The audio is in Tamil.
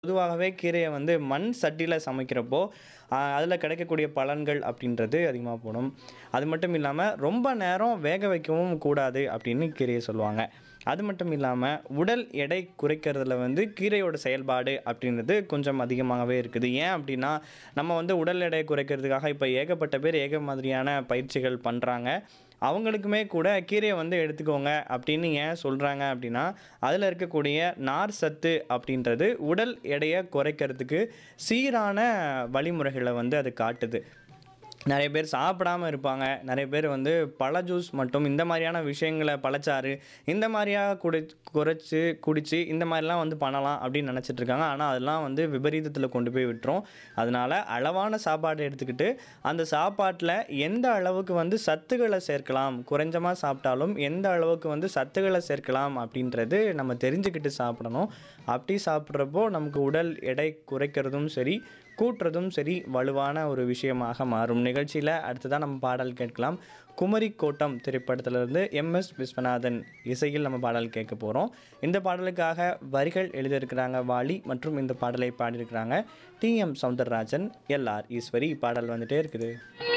பொதுவாகவே கீரைய வந்து மண் சட்டியில சமைக்கிறப்போ, அ அதில கிடைக்கக்கூடிய பலன்கள் அப்படின்றது அதிகமா போடும். அது மட்டும் இல்லாம, ரொம்ப நேரம் வேக வைக்கவும் கூடாது அப்படின்னு கீரைய சொல்லுவாங்க. அது மட்டும் இல்லாம, உடல் எடை குறைக்கிறதுல வந்து கீரையோட செயல்பாடு அப்படின்றது கொஞ்சம் அதிகமாகவே இருக்குது. ஏன் அப்படின்னா, நம்ம வந்து உடல் எடைய குறைக்கிறதுக்காக இப்ப ஏகப்பட்ட பேர் ஏக மாதிரியான பயிற்சிகள் பண்றாங்க. அவங்களுக்குமே கூட கீரைய வந்து எடுத்துக்கோங்க அப்படின்னு ஏன் சொல்றாங்க அப்படின்னா, அதில இருக்கக்கூடிய நார் சத்து அப்படின்றது உடல் எடைய குறைக்கிறதுக்கு சீரான வழிமுறைகள வந்து அது காட்டுது. நெறைய பேர் சாப்பிடாம இருப்பாங்க. நெறைய பேர் வந்து பழ ஜூஸ் மட்டும் இந்த மாரியான விஷயங்கள பழச்சாறு இந்த மாரியா குடி குறைச்சு, குடிச்சு இந்த மாரிலாம் வந்து பண்ணலாம் அப்படின்னு நெனைச்சிட்டு இருக்காங்க. ஆனா, அதெல்லாம் வந்து விபரீதத்தில கொண்டு போய் விட்டுரும். அதனால அளவான சாப்பாடு எடுத்துக்கிட்டு, அந்த சாப்பாட்ல எந்த அளவுக்கு வந்து சத்துக்கள சேர்க்கலாம், குறைஞ்சமா சாப்பிட்டாலும் எந்த அளவுக்கு வந்து சத்துக்கள சேர்க்கலாம் அப்படின்றது நம்ம தெரிஞ்சுக்கிட்டு சாப்பிடணும். அப்படி சாப்பிடுறப்போ நமக்கு உடல் எடை குறைக்கிறதும் சரி, கூட்டுறதும் சரி வலுவான ஒரு விஷயமாக மாறும். நிகழ்ச்சியில அடுத்ததா நம்ம பாடல் கேட்கலாம். குமரி கோட்டம் திரைப்படத்திலிருந்து எம்.எஸ். விஸ்வநாதன் இசையில் நம்ம பாடல் கேட்க போறோம். இந்த பாடலுக்காக வரிகள் எழுதியிருக்கிறாங்க வாலி மற்றும் இந்த பாடலை பாடியிருக்கிறாங்க டி.எம். சௌந்தரராஜன், எல்.ஆர். ஈஸ்வரி. பாடல் வந்துட்டே இருக்குது.